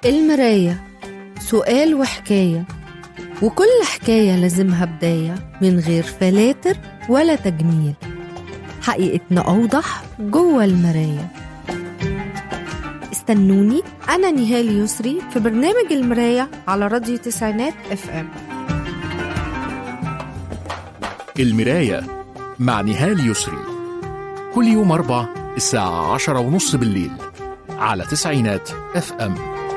المراية سؤال وحكاية وكل حكاية لازمها بداية من غير فلاتر ولا تجميل حقيقتنا أوضح جوه المراية استنوني أنا نهال يسري في برنامج المراية على راديو تسعينات اف ام المراية مع نهال يسري كل يوم أربع الساعة عشرة ونص بالليل على تسعينات اف ام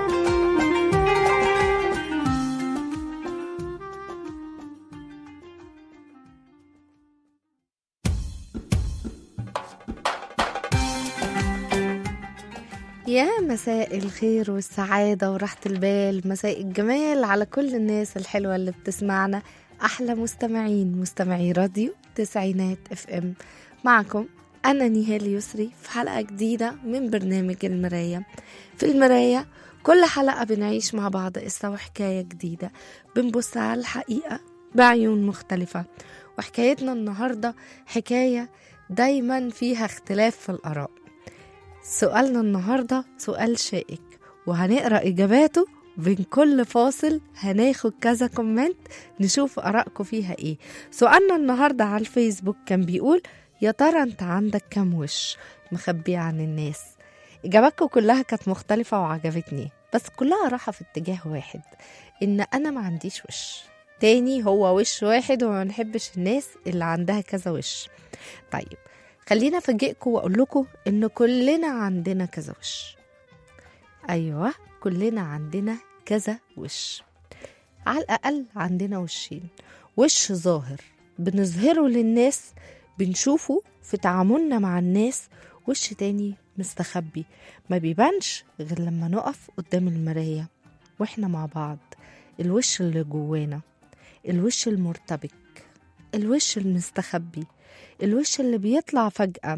يا مساء الخير والسعادة وراحة البال مساء الجمال على كل الناس الحلوة اللي بتسمعنا أحلى مستمعين مستمعي راديو تسعينات اف ام معكم أنا نهال يسري في حلقة جديدة من برنامج المراية في المراية كل حلقة بنعيش مع بعض قصة وحكاية جديدة بنبص على الحقيقة بعيون مختلفة وحكايتنا النهاردة حكاية دايما فيها اختلاف في الآراء سؤالنا النهاردة سؤال شائك وهنقرأ إجاباته بين كل فاصل هناخد كذا كومنت نشوف آرائكم فيها إيه سؤالنا النهاردة على الفيسبوك كان بيقول يا ترى أنت عندك كام وش مخبيه عن الناس إجاباتكم كلها كانت مختلفة وعجبتني بس كلها راحة في اتجاه واحد إن أنا ما عنديش وش تاني هو وش واحد وما نحبش الناس اللي عندها كذا وش طيب خلينا افاجئكم واقول لكم ان كلنا عندنا كذا وش ايوه كلنا عندنا كذا وش على الاقل عندنا وشين وش ظاهر بنظهره للناس بنشوفه في تعاملنا مع الناس وش تاني مستخبي ما بيبانش غير لما نقف قدام المراية واحنا مع بعض الوش اللي جوانا الوش المرتبك الوش المستخبي الوش اللي بيطلع فجأة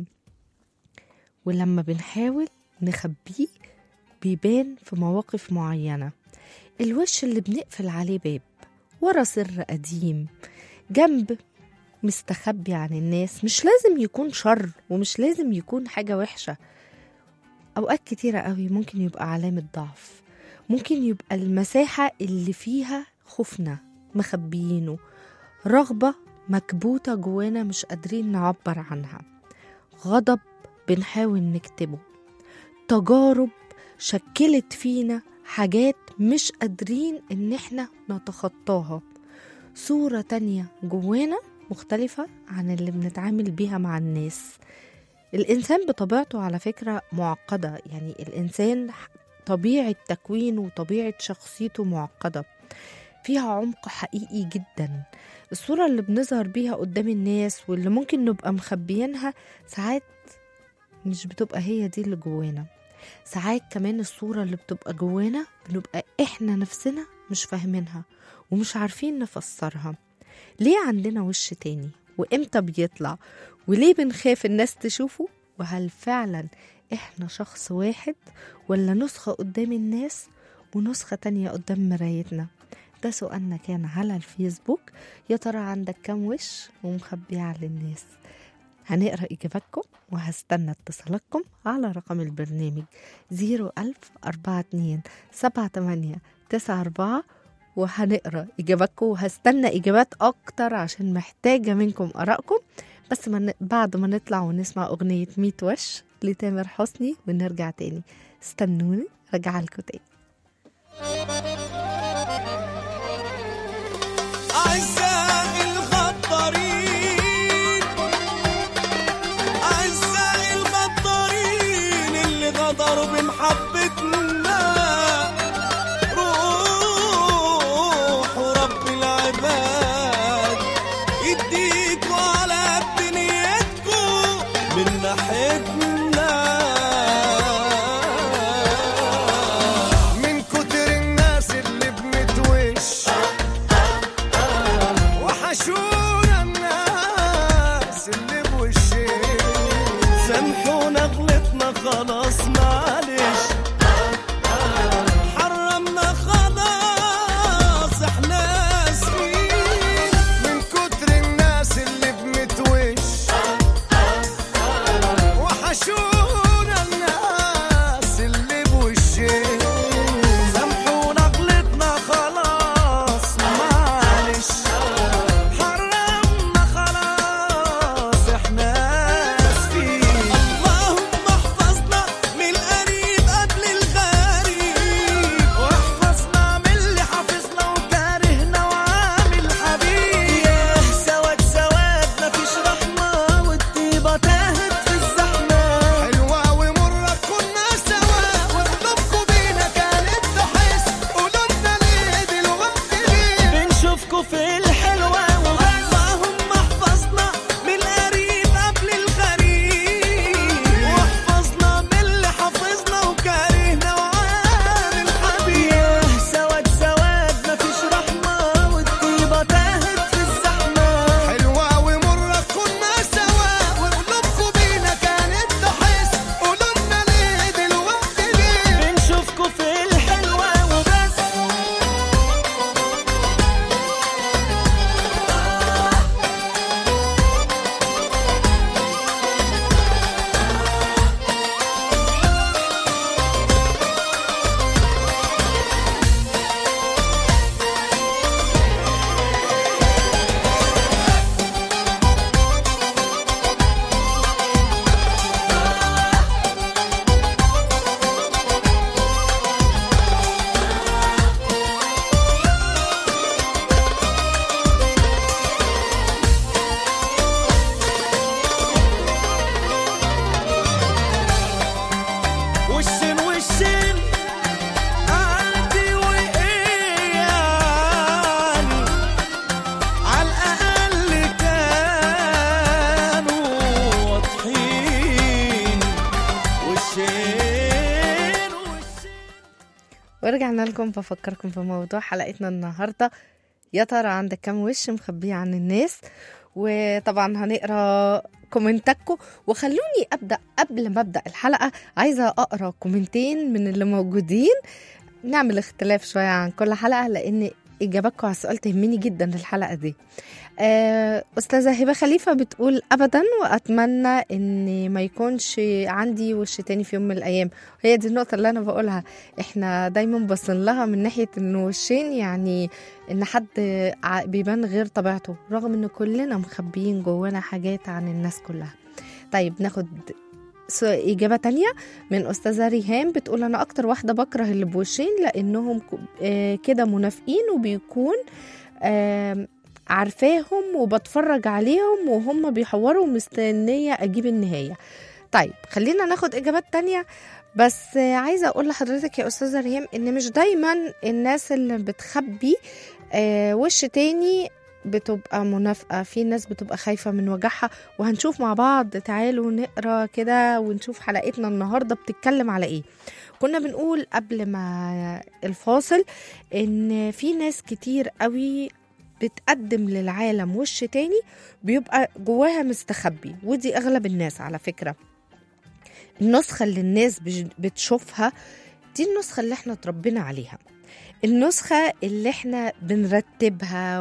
ولما بنحاول نخبيه بيبان في مواقف معينة الوش اللي بنقفل عليه باب ورا سر قديم جنب مستخبي عن الناس مش لازم يكون شر ومش لازم يكون حاجة وحشة أوقات كتيرة قوي ممكن يبقى علامة ضعف ممكن يبقى المساحة اللي فيها خوفنا مخبيينه رغبة مكبوتة جوانا مش قادرين نعبر عنها غضب بنحاول نكتبه تجارب شكلت فينا حاجات مش قادرين ان احنا نتخطاها صورة تانية جوانا مختلفة عن اللي بنتعامل بيها مع الناس الإنسان بطبيعته على فكرة معقدة يعني الإنسان طبيعة تكوينه وطبيعة شخصيته معقدة فيها عمق حقيقي جدا الصورة اللي بنظهر بيها قدام الناس واللي ممكن نبقى مخبيينها ساعات مش بتبقى هي دي اللي جوانا ساعات كمان الصورة اللي بتبقى جوانا بنبقى احنا نفسنا مش فاهمينها ومش عارفين نفسرها ليه عندنا وش تاني وامتى بيطلع وليه بنخاف الناس تشوفه وهل فعلا احنا شخص واحد ولا نسخة قدام الناس ونسخة تانية قدام مرايتنا ده سؤالنا كان على الفيسبوك يا ترى عندك كام وش ومخبيه على الناس هنقرا اجاباتكم وهستنى اتصالاتكم على رقم البرنامج 01000 42 78 94 وهنقرا اجاباتكم وهستنى اجابات اكتر عشان محتاجه منكم ارائكم بس من بعد ما نطلع ونسمع اغنيه 100 وش لتامر حسني ونرجع تاني استنوني رجع لكم تاني أعزائي الغدارين أعزائي الغدارين اللي غدروا بمحبتنا روحوا رب العباد يديكوا على دنيتكوا من ناحيتنا من كتر الناس اللي بنتوش وحشونا الناس اللي بوشين سامحونا غلطنا خلاص معلش حرمنا خلاص احنا اسفين من كتر الناس اللي بنتوش وحشونا الناس اللي بوشين ورجعنا لكم بفكركم في موضوع حلقتنا النهارده يا ترى عندك كام وش مخبيه عن الناس وطبعا هنقرا كومنتاتكم وخلوني ابدا قبل ما ابدا الحلقه عايزه اقرا كومنتين من اللي موجودين نعمل اختلاف شويه عن كل حلقه لان اجاباتكم على السؤال تهمني جدا الحلقه دي آه، استاذه هبه خليفه بتقول ابدا واتمنى ان ما يكونش عندي وش تاني في يوم من الايام هي دي النقطه اللي انا بقولها احنا دايما باصين لها من ناحيه ان وشين يعني ان حد ع- بيبان غير طبيعته رغم ان كلنا مخبيين جوانا حاجات عن الناس كلها طيب ناخد س- إجابة تانية من أستاذة ريهام بتقول أنا أكتر واحدة بكره اللي بوشين لأنهم ك- آه، كده منافقين وبيكون آم، عارفاهم وبتفرج عليهم وهم بيحوروا ومستنية أجيب النهاية طيب خلينا ناخد إجابات تانية بس آه، عايزة أقول لحضرتك يا أستاذة ريهام إن مش دايما الناس اللي بتخبي آه، وش تاني بتبقى منافقة في ناس بتبقى خايفة من وجعها وهنشوف مع بعض تعالوا نقرا كده ونشوف حلقتنا النهاردة بتتكلم على ايه كنا بنقول قبل ما الفاصل ان في ناس كتير قوي بتقدم للعالم وش تاني بيبقى جواها مستخبي ودي اغلب الناس على فكرة النسخة اللي الناس بج- بتشوفها دي النسخة اللي احنا اتربينا عليها النسخة اللي احنا بنرتبها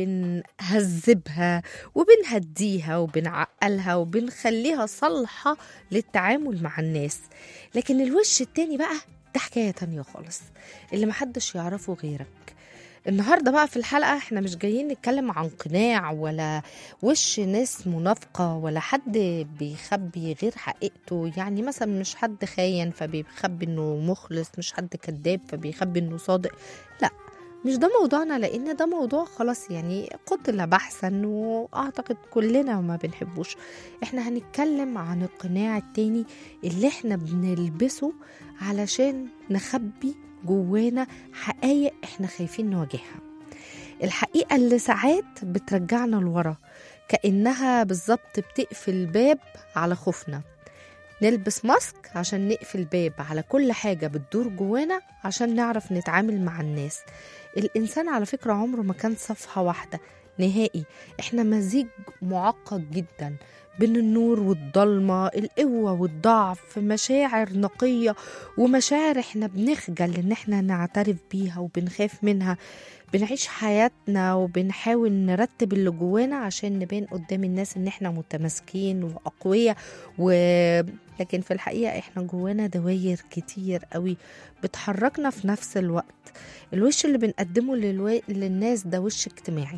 وبنهذبها وبنهديها وبنعقلها وبنخليها صالحة للتعامل مع الناس لكن الوش التاني بقى ده حكاية تانية خالص اللي محدش يعرفه غيرك النهارده بقى في الحلقه احنا مش جايين نتكلم عن قناع ولا وش ناس منافقه ولا حد بيخبي غير حقيقته يعني مثلا مش حد خاين فبيخبي انه مخلص مش حد كذاب فبيخبي انه صادق لا مش ده موضوعنا لان ده موضوع خلاص يعني قتل بحثا واعتقد كلنا ما بنحبوش احنا هنتكلم عن القناع التاني اللي احنا بنلبسه علشان نخبي جوانا حقايق احنا خايفين نواجهها الحقيقة اللي ساعات بترجعنا لورا كأنها بالظبط بتقفل باب على خوفنا نلبس ماسك عشان نقفل باب على كل حاجة بتدور جوانا عشان نعرف نتعامل مع الناس الإنسان على فكرة عمره ما كان صفحة واحدة نهائي احنا مزيج معقد جدا بين النور والضلمة القوة والضعف مشاعر نقية ومشاعر احنا بنخجل ان احنا نعترف بيها وبنخاف منها بنعيش حياتنا وبنحاول نرتب اللي جوانا عشان نبان قدام الناس ان احنا متماسكين واقوياء و... لكن في الحقيقة احنا جوانا دواير كتير قوي بتحركنا في نفس الوقت الوش اللي بنقدمه للو... للناس ده وش اجتماعي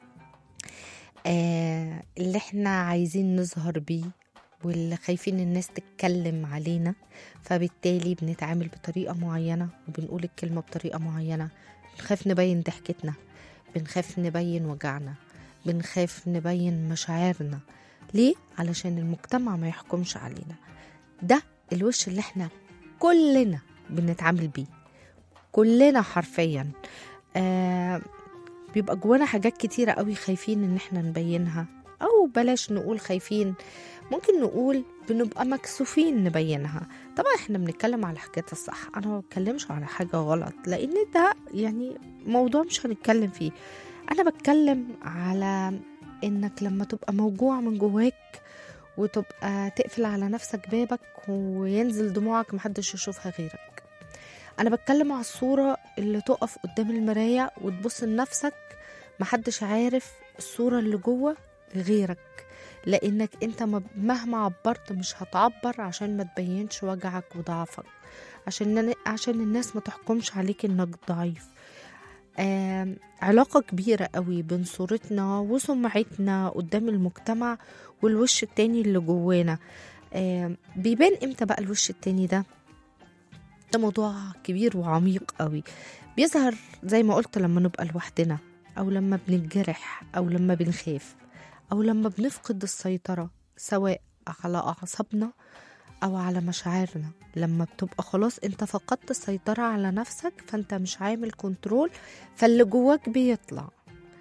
آه اللي احنا عايزين نظهر بيه واللي خايفين الناس تتكلم علينا فبالتالي بنتعامل بطريقة معينة وبنقول الكلمة بطريقة معينة بنخاف نبين ضحكتنا بنخاف نبين وجعنا بنخاف نبين مشاعرنا ليه؟ علشان المجتمع ما يحكمش علينا ده الوش اللي احنا كلنا بنتعامل بيه كلنا حرفيا آه بيبقى جوانا حاجات كتيرة قوي خايفين ان احنا نبينها او بلاش نقول خايفين ممكن نقول بنبقى مكسوفين نبينها طبعا احنا بنتكلم على حاجات الصح انا ما بتكلمش على حاجة غلط لان ده يعني موضوع مش هنتكلم فيه انا بتكلم على انك لما تبقى موجوع من جواك وتبقى تقفل على نفسك بابك وينزل دموعك محدش يشوفها غيرك انا بتكلم على الصورة اللي تقف قدام المراية وتبص لنفسك محدش عارف الصورة اللي جوه غيرك لانك انت م- مهما عبرت مش هتعبر عشان ما تبينش وجعك وضعفك عشان عشان الناس ما تحكمش عليك انك ضعيف آم، علاقة كبيرة قوي بين صورتنا وسمعتنا قدام المجتمع والوش التاني اللي جوانا آم، بيبان امتى بقى الوش التاني ده ده موضوع كبير وعميق قوي بيظهر زي ما قلت لما نبقى لوحدنا او لما بنتجرح او لما بنخاف او لما بنفقد السيطرة سواء على اعصابنا او على مشاعرنا لما بتبقى خلاص انت فقدت السيطرة على نفسك فانت مش عامل كنترول فاللي جواك بيطلع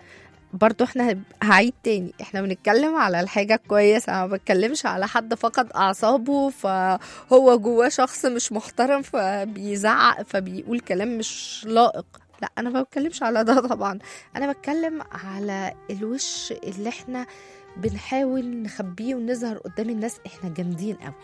برضو احنا هعيد تاني احنا بنتكلم على الحاجة الكويسة انا ما بتكلمش على حد فقد اعصابه فهو جواه شخص مش محترم فبيزعق فبيقول كلام مش لائق لا انا ما بتكلمش على ده طبعا انا بتكلم على الوش اللي احنا بنحاول نخبيه ونظهر قدام الناس احنا جامدين قوي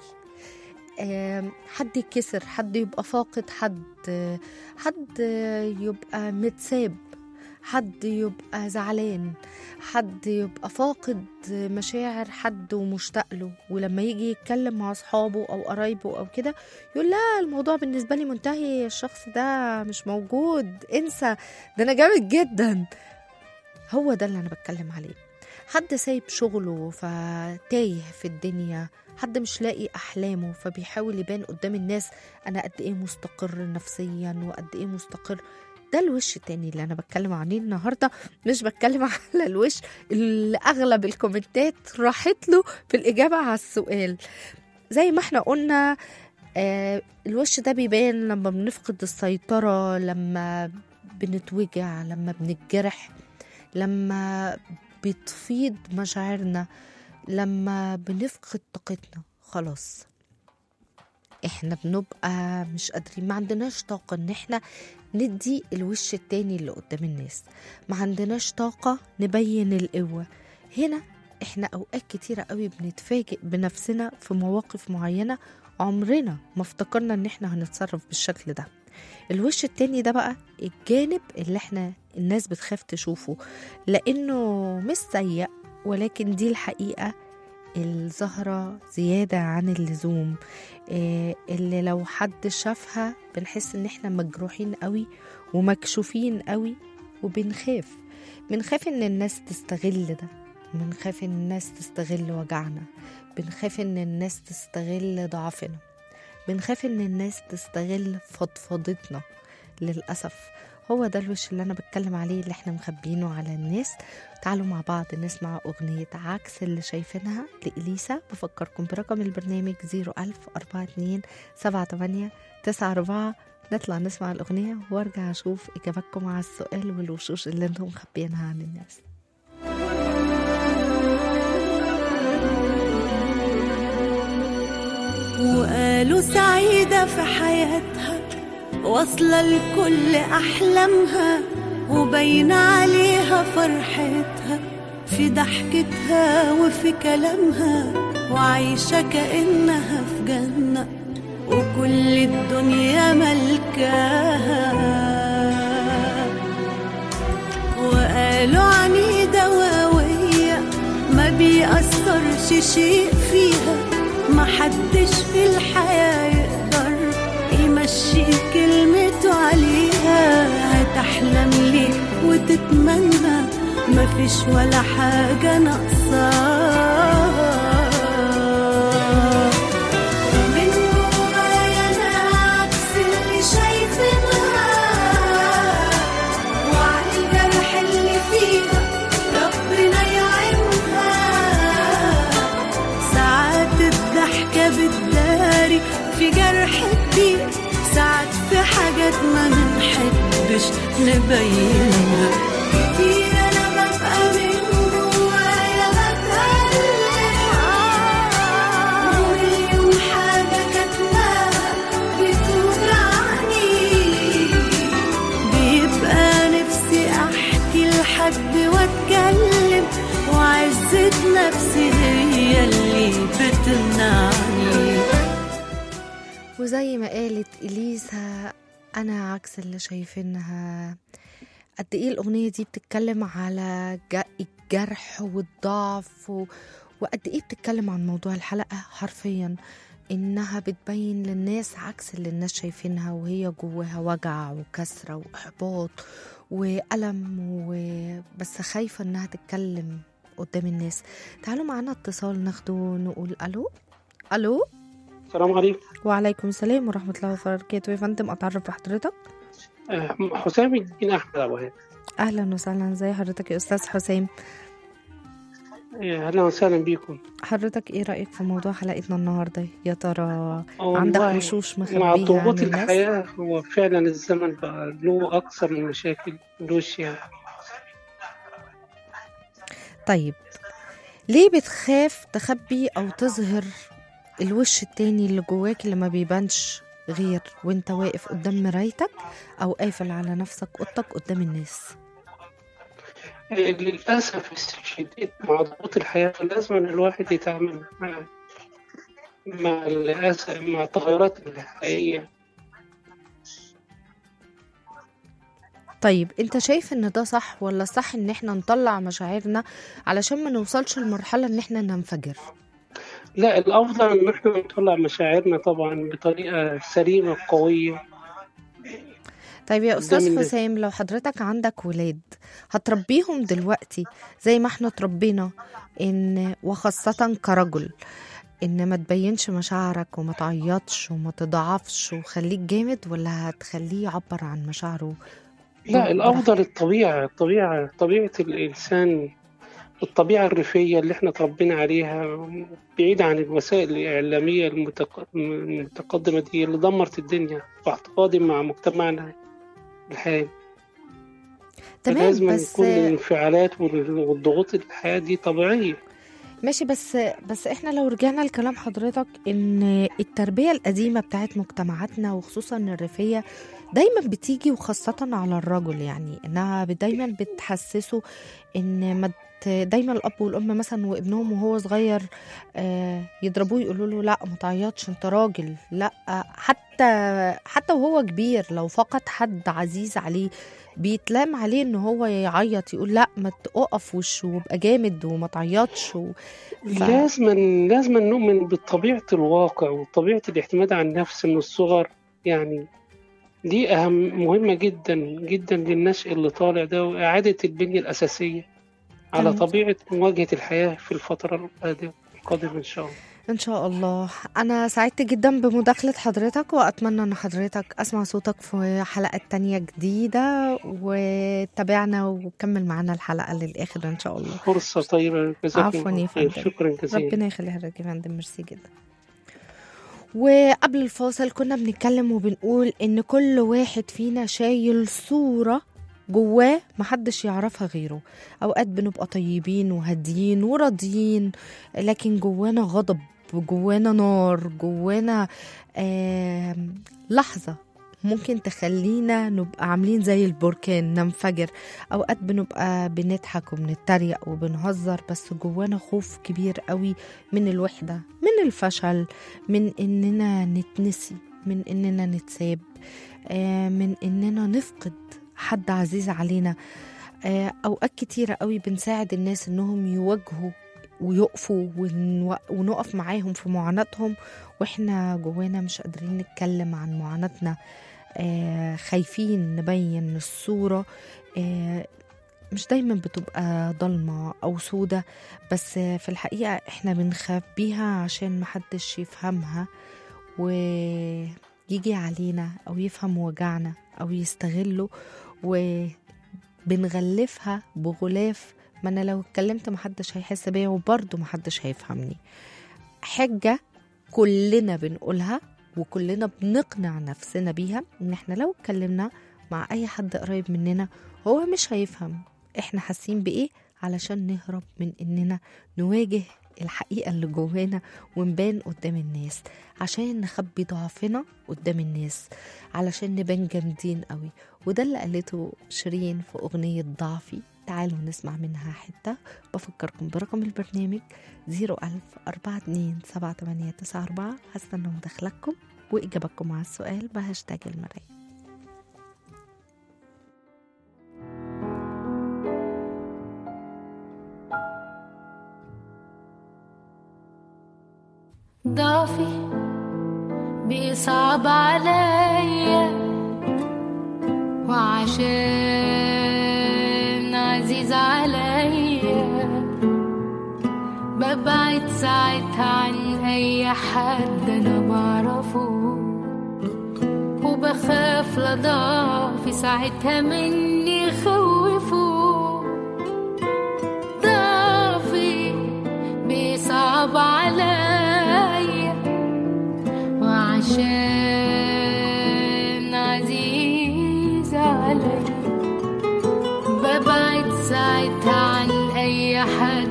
آم، حد يكسر حد يبقى فاقد حد حد يبقى متساب حد يبقى زعلان حد يبقى فاقد مشاعر حد ومشتاق له ولما يجي يتكلم مع اصحابه او قرايبه او كده يقول لا الموضوع بالنسبه لي منتهي الشخص ده مش موجود انسى ده انا جامد جدا هو ده اللي انا بتكلم عليه حد سايب شغله فتايه في الدنيا حد مش لاقي احلامه فبيحاول يبان قدام الناس انا قد ايه مستقر نفسيا وقد ايه مستقر ده الوش التاني اللي انا بتكلم عليه النهارده مش بتكلم على الوش اللي اغلب الكومنتات راحت له في الاجابه على السؤال زي ما احنا قلنا آه الوش ده بيبان لما بنفقد السيطره لما بنتوجع لما بنتجرح لما بتفيض مشاعرنا لما بنفقد طاقتنا خلاص احنا بنبقى مش قادرين ما عندناش طاقة ان احنا ندي الوش التاني اللي قدام الناس ما عندناش طاقة نبين القوة هنا احنا اوقات كتيرة قوي بنتفاجئ بنفسنا في مواقف معينة عمرنا ما افتكرنا ان احنا هنتصرف بالشكل ده الوش التاني ده بقى الجانب اللي احنا الناس بتخاف تشوفه لانه مش سيء ولكن دي الحقيقة الزهرة زيادة عن اللزوم إيه اللي لو حد شافها بنحس ان احنا مجروحين قوي ومكشوفين قوي وبنخاف بنخاف ان الناس تستغل ده بنخاف ان الناس تستغل وجعنا بنخاف ان الناس تستغل ضعفنا بنخاف ان الناس تستغل فضفضتنا للأسف هو ده الوش اللي أنا بتكلم عليه اللي احنا مخبينه على الناس تعالوا مع بعض نسمع أغنية عكس اللي شايفينها لإليسا بفكركم برقم البرنامج 01042 78 94 نطلع نسمع الأغنية وارجع أشوف إجاباتكم على السؤال والوشوش اللي انتم مخبيينها عن الناس وقالوا سعيدة في حياتها واصلة لكل أحلامها وبين عليها فرحتها في ضحكتها وفي كلامها وعايشة كأنها في جنة وكل الدنيا ملكاها وقالوا عنيدة وقوية ما بيأثرش شيء فيها محدش في الحياة يقدر يمشي كلمته عليها هتحلم ليه وتتمنى مفيش ولا حاجة ناقصاها من جوايا أنا عكس اللي شايفينها وعلى الجرح اللي فيها ربنا يعينها ساعات الضحكة بتداري في جرح كبير ساعات في حاجات ما بنحبش نبينها كتير أنا ببقى من جوايا بتألم ومليون حاجة كاتماها بتوجعني بيبقى نفسي احكي لحد واتكلم وعزة نفسي هي اللي بتمنعني وزي ما قالت إليسا أنا عكس اللي شايفينها قد إيه الأغنية دي بتتكلم على ج- الجرح والضعف و... وقد إيه بتتكلم عن موضوع الحلقة حرفيا إنها بتبين للناس عكس اللي الناس شايفينها وهي جواها وجع وكسرة وإحباط وألم و... بس خايفة إنها تتكلم قدام الناس تعالوا معانا اتصال ناخده نقول ألو ألو السلام عليكم وعليكم السلام ورحمة الله وبركاته يا فندم أتعرف بحضرتك آه، حسام الدين احمد ابو هاني أهلا وسهلا زي حضرتك يا أستاذ حسام آه، اهلا وسهلا بيكم حضرتك إيه رأيك في موضوع حلقتنا النهاردة يا ترى والله عندك وشوش مع مخبية عن ضغوط الناس الحياة هو فعلا الزمن بقى له أكثر من مشاكل الوش يعني طيب ليه بتخاف تخبي او تظهر الوش التاني اللي جواك اللي ما بيبانش غير وانت واقف قدام مرايتك او قافل على نفسك اوضتك قدام الناس للأسف الشديد مع ضغوط الحياة لازم إن الواحد يتعامل مع مع الأسف مع التغيرات الحقيقية طيب انت شايف ان ده صح ولا صح ان احنا نطلع مشاعرنا علشان ما نوصلش لمرحلة ان احنا ننفجر لا الأفضل إن إحنا نطلع مشاعرنا طبعا بطريقة سليمة قوية طيب يا قدام استاذ الناس. حسام لو حضرتك عندك ولاد هتربيهم دلوقتي زي ما احنا اتربينا ان وخاصة كرجل ان ما تبينش مشاعرك وما تعيطش وما تضعفش وخليك جامد ولا هتخليه يعبر عن مشاعره لا الأفضل الطبيعة الطبيعة طبيعة الإنسان الطبيعة الريفية اللي احنا اتربينا عليها بعيد عن الوسائل الإعلامية المتق- المتقدمة دي اللي دمرت الدنيا باعتقادي مع مجتمعنا الحالي تمام لازم بس كل الانفعالات وال- والضغوط الحياة دي طبيعية ماشي بس بس احنا لو رجعنا لكلام حضرتك ان التربية القديمة بتاعت مجتمعاتنا وخصوصا الريفية دايما بتيجي وخاصة على الرجل يعني انها دايما بتحسسه ان ما ت- دايما الاب والام مثلا وابنهم وهو صغير آه، يضربوه يقولوا له لا ما تعيطش انت راجل لا حتى حتى وهو كبير لو فقد حد عزيز عليه بيتلام عليه ان هو يعيط يقول لا ما تقف وش وابقى جامد وما تعيطش و... ف... لازم لازم نؤمن بطبيعة الواقع وطبيعة الاعتماد على النفس من الصغر يعني دي أهم مهمة جدا جدا للنشء اللي طالع ده وإعادة البنية الأساسية على تمام. طبيعة مواجهة الحياة في الفترة القادمة القادمة إن شاء الله ان شاء الله انا سعدت جدا بمداخلة حضرتك واتمنى ان حضرتك اسمع صوتك في حلقة تانية جديدة وتابعنا وكمل معانا الحلقة للاخر ان شاء الله فرصة طيبة جزاكم عفواً الله يا خير فندم. شكرا جزيلا ربنا يخليها لك يا فندم ميرسي جدا وقبل الفاصل كنا بنتكلم وبنقول ان كل واحد فينا شايل صورة جواه محدش يعرفها غيره اوقات بنبقى طيبين وهاديين وراضيين لكن جوانا غضب جوانا نار جوانا آم، لحظة ممكن تخلينا نبقى عاملين زي البركان ننفجر اوقات بنبقى بنضحك وبنتريق وبنهزر بس جوانا خوف كبير قوي من الوحدة من الفشل من اننا نتنسي من اننا نتساب آه، من اننا نفقد حد عزيز علينا آه، اوقات كتيرة قوي بنساعد الناس انهم يواجهوا ويقفوا ونو- ونقف معاهم في معاناتهم واحنا جوانا مش قادرين نتكلم عن معاناتنا آه، خايفين نبين الصورة آه، مش دايما بتبقى ضلمة أو سودة بس في الحقيقة احنا بنخبيها عشان محدش يفهمها ويجي علينا أو يفهم وجعنا أو يستغله وبنغلفها بغلاف ما أنا لو اتكلمت محدش هيحس بيا وبرضه محدش هيفهمني حجة كلنا بنقولها وكلنا بنقنع نفسنا بيها ان احنا لو اتكلمنا مع اي حد قريب مننا هو مش هيفهم احنا حاسين بايه علشان نهرب من اننا نواجه الحقيقة اللي جوانا ونبان قدام الناس عشان نخبي ضعفنا قدام الناس علشان نبان جامدين قوي وده اللي قالته شيرين في أغنية ضعفي تعالوا نسمع منها حتة بفكركم برقم البرنامج 01000 42 7894 هستنى مداخلتكم وإجابتكم على السؤال بهاشتاج المراية ضعفي بيصعب عليا وعشان عزيز عليا ببعد ساعتها عن اي حد انا بعرفه وبخاف لضعفي ساعتها مني يخوفه ضعفي بيصعب عليا وعشان عزيز عليا ببعد ساعتها عن أي حد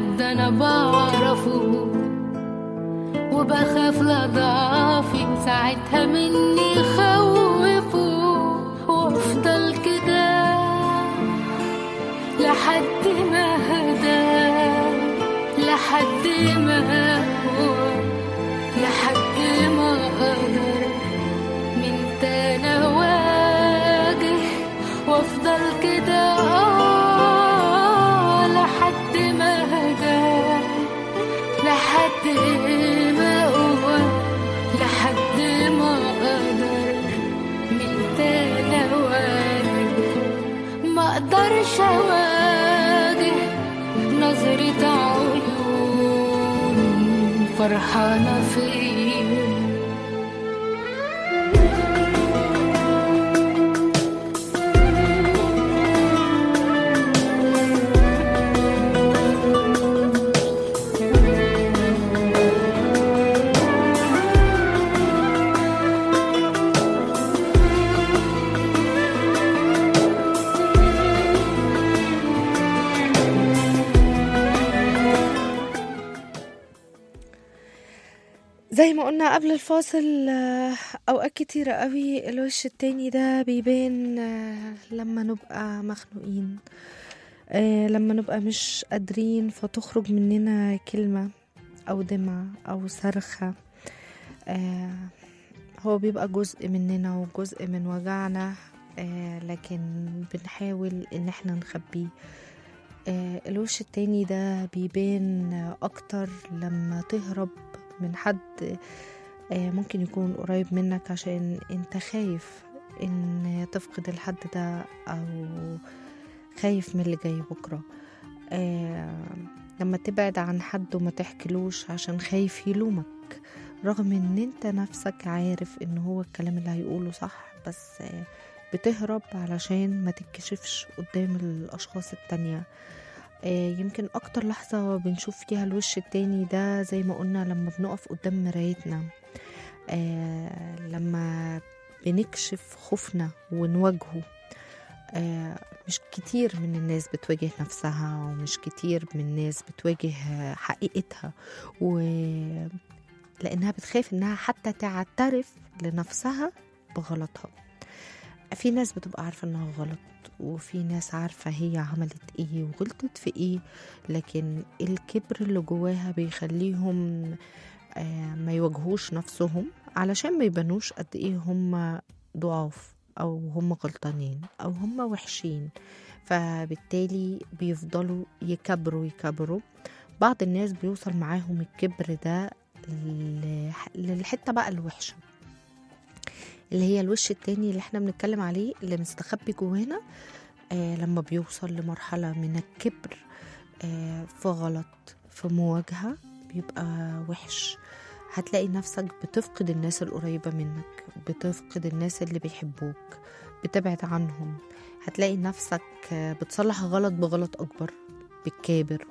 وبخاف لضعفي ساعتها مني خوفه وافضل كده لحد ما هدى لحد ما هو لحد ما اقدر من تاني اواجه وافضل كده آه لحد ما هدى لحد ما هو لحد ما اقدر من تاني اواجه ما اقدرش اواجه نظرة عيون فرحانة فيا زي ما قلنا قبل الفاصل آه، اوقات كتيرة قوي الوش التاني ده بيبان آه، لما نبقى مخنوقين آه، لما نبقى مش قادرين فتخرج مننا كلمة او دمعة او صرخة آه، هو بيبقى جزء مننا وجزء من وجعنا آه، لكن بنحاول ان احنا نخبيه آه، الوش التاني ده بيبان اكتر لما تهرب من حد آه، ممكن يكون قريب منك عشان انت خايف ان تفقد الحد ده او خايف من اللي جاي بكرة آه، لما تبعد عن حد وما تحكيلوش عشان خايف يلومك رغم ان انت نفسك عارف ان هو الكلام اللي هيقوله صح بس آه، بتهرب علشان ما تتكشفش قدام الاشخاص التانية آه، يمكن اكتر لحظة بنشوف فيها الوش التاني ده زي ما قلنا لما بنقف قدام مرايتنا آه، لما بنكشف خوفنا ونواجهه آه، مش كتير من الناس بتواجه نفسها ومش كتير من الناس بتواجه حقيقتها و لانها بتخاف انها حتى تعترف لنفسها بغلطها في ناس بتبقى عارفة انها غلط وفي ناس عارفة هي عملت ايه وغلطت في ايه لكن الكبر اللي جواها بيخليهم آه، ما يواجهوش نفسهم علشان ما يبانوش قد ايه هم ضعاف او هم غلطانين او هم وحشين فبالتالي بيفضلوا يكبروا يكبروا بعض الناس بيوصل معاهم الكبر ده لح- للحتة بقى الوحشة اللي هي الوش التاني اللي احنا بنتكلم عليه اللي مستخبي جوانا آه لما بيوصل لمرحلة من الكبر آه في غلط في مواجهة بيبقى وحش هتلاقي نفسك بتفقد الناس القريبة منك بتفقد الناس اللي بيحبوك بتبعد عنهم هتلاقي نفسك آه، بتصلح غلط بغلط أكبر بتكابر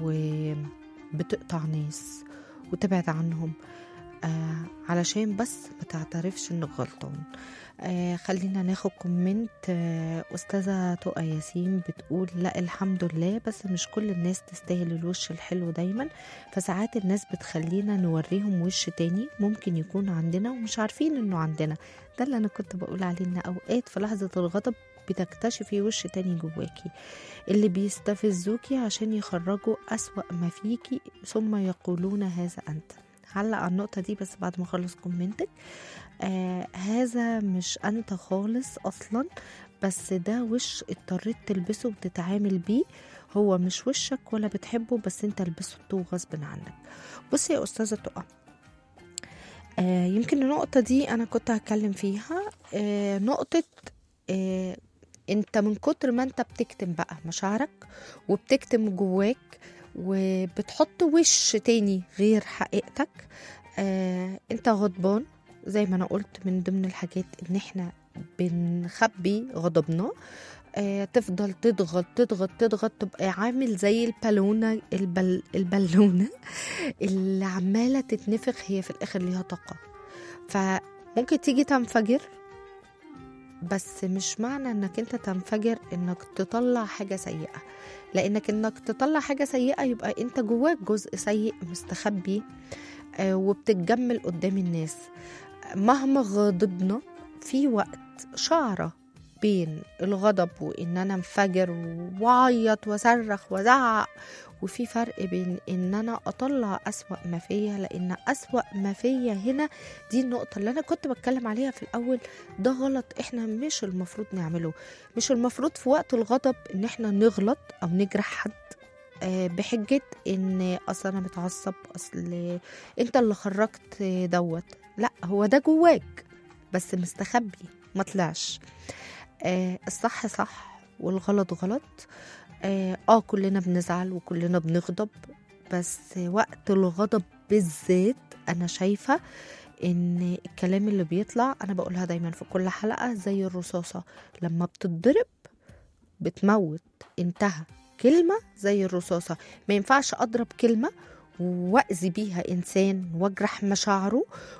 وبتقطع ناس وتبعد عنهم آه علشان بس ما تعترفش انك غلطان آه خلينا ناخد كومنت آه أستاذة تقى ياسين بتقول لا الحمد لله بس مش كل الناس تستاهل الوش الحلو دايما فساعات الناس بتخلينا نوريهم وش تاني ممكن يكون عندنا ومش عارفين انه عندنا ده اللي انا كنت بقول عليه ان اوقات في لحظة الغضب بتكتشفي وش تاني جواكي اللي بيستفزوكي عشان يخرجوا أسوأ ما فيكي ثم يقولون هذا أنت هعلق على النقطة دي بس بعد ما أخلص كومنتك آه هذا مش أنت خالص أصلا بس ده وش اضطريت تلبسه وتتعامل بيه هو مش وشك ولا بتحبه بس انت لبسته غصب عنك بصي يا أستاذة تقى آه يمكن النقطة دي أنا كنت هتكلم فيها آه نقطة آه انت من كتر ما انت بتكتم بقى مشاعرك وبتكتم جواك وبتحط وش تاني غير حقيقتك آه انت غضبان زي ما انا قلت من ضمن الحاجات ان احنا بنخبي غضبنا آه تفضل تضغط تضغط تضغط تبقى عامل زي البالونة البل البالونة اللي عمالة تتنفخ هي في الآخر ليها طاقة فممكن تيجي تنفجر بس مش معنى انك انت تنفجر انك تطلع حاجة سيئة لانك انك تطلع حاجة سيئة يبقى انت جواك جزء سيء مستخبي آه، وبتتجمل قدام الناس مهما غضبنا في وقت شعرة بين الغضب وان انا انفجر واعيط واصرخ وازعق وفي فرق بين ان انا اطلع اسوأ ما فيا لان اسوأ ما فيا هنا دي النقطة اللي انا كنت بتكلم عليها في الاول ده غلط احنا مش المفروض نعمله مش المفروض في وقت الغضب ان احنا نغلط او نجرح حد آه، بحجة ان اصل انا متعصب اصل انت اللي خرجت دوت لا هو ده جواك بس مستخبي ما طلعش آه الصح صح والغلط غلط آه, اه كلنا بنزعل وكلنا بنغضب بس وقت الغضب بالذات انا شايفه ان الكلام اللي بيطلع انا بقولها دايما في كل حلقه زي الرصاصه لما بتتضرب بتموت انتهى كلمه زي الرصاصه ما ينفعش اضرب كلمه واذي بيها انسان واجرح مشاعره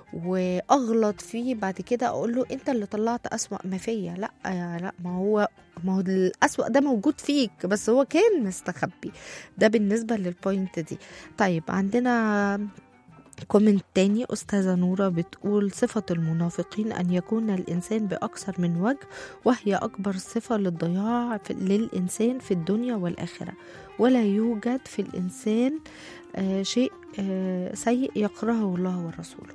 واغلط فيه بعد كده اقول له انت اللي طلعت اسوا ما فيا لا لا ما هو ما هو الاسوا ده موجود فيك بس هو كان مستخبي ده بالنسبه للبوينت دي طيب عندنا كومنت تاني أستاذة نورة بتقول صفة المنافقين أن يكون الإنسان بأكثر من وجه وهي أكبر صفة للضياع في- للإنسان في الدنيا والآخرة ولا يوجد في الإنسان آه، شيء آه، سيء يكرهه الله ورسوله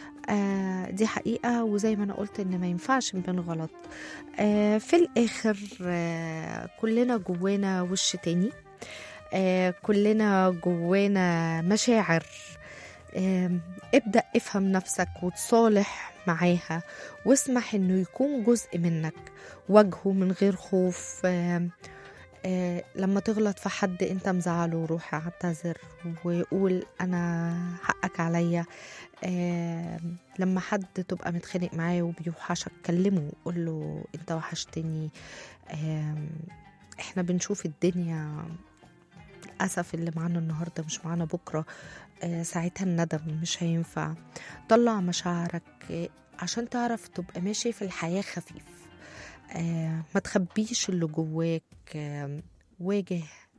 آه، دي حقيقة وزي ما أنا قلت إن ما ينفعش نبان غلط آه، في الآخر آه، كلنا جوانا وش تاني آه، كلنا جوانا مشاعر آم، ابدأ افهم نفسك وتصالح معاها واسمح انه يكون جزء منك واجهه من غير خوف آم، آه، لما تغلط في حد انت مزعله روح اعتذر وقول انا حقك عليا آم، لما حد تبقى متخانق معاه وبيوحشك كلمه قول له انت وحشتني آم، احنا بنشوف الدنيا للأسف اللي معانا النهاردة مش معانا بكرة آه، ساعتها الندم مش هينفع طلع مشاعرك آه، عشان تعرف تبقى ماشي في الحياة خفيف آه، ما تخبيش اللي جواك آه، واجه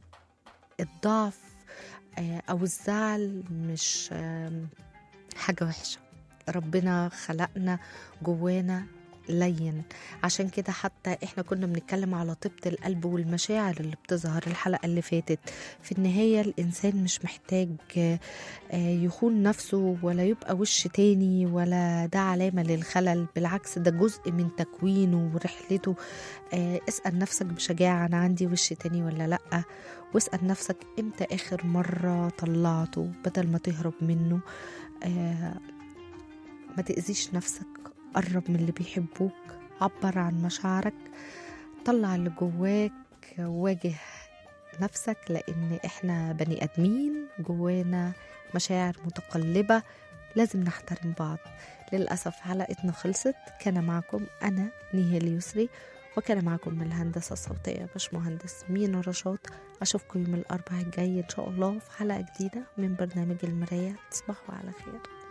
الضعف آه، أو الزعل مش آم، حاجة وحشة ربنا خلقنا جوانا لين عشان كده حتى احنا كنا بنتكلم على طيبة القلب والمشاعر اللي بتظهر الحلقة اللي فاتت في النهاية الإنسان مش محتاج آه، آه، يخون نفسه ولا يبقى وش تاني ولا ده علامة للخلل بالعكس ده جزء من تكوينه ورحلته آه، اسأل نفسك بشجاعة أنا عندي وش تاني ولا لأ واسأل نفسك امتى آخر مرة طلعته بدل ما تهرب منه آه، ما تأذيش نفسك قرب من اللي بيحبوك عبر عن مشاعرك طلع اللي جواك واجه نفسك لأن إحنا بني آدمين جوانا مشاعر متقلبة لازم نحترم بعض للأسف حلقتنا خلصت كان معكم أنا نيهال يسري وكان معكم من الهندسة الصوتية باش مهندس مينا رشاد أشوفكم يوم الأربعاء الجاي إن شاء الله في حلقة جديدة من برنامج المراية تصبحوا على خير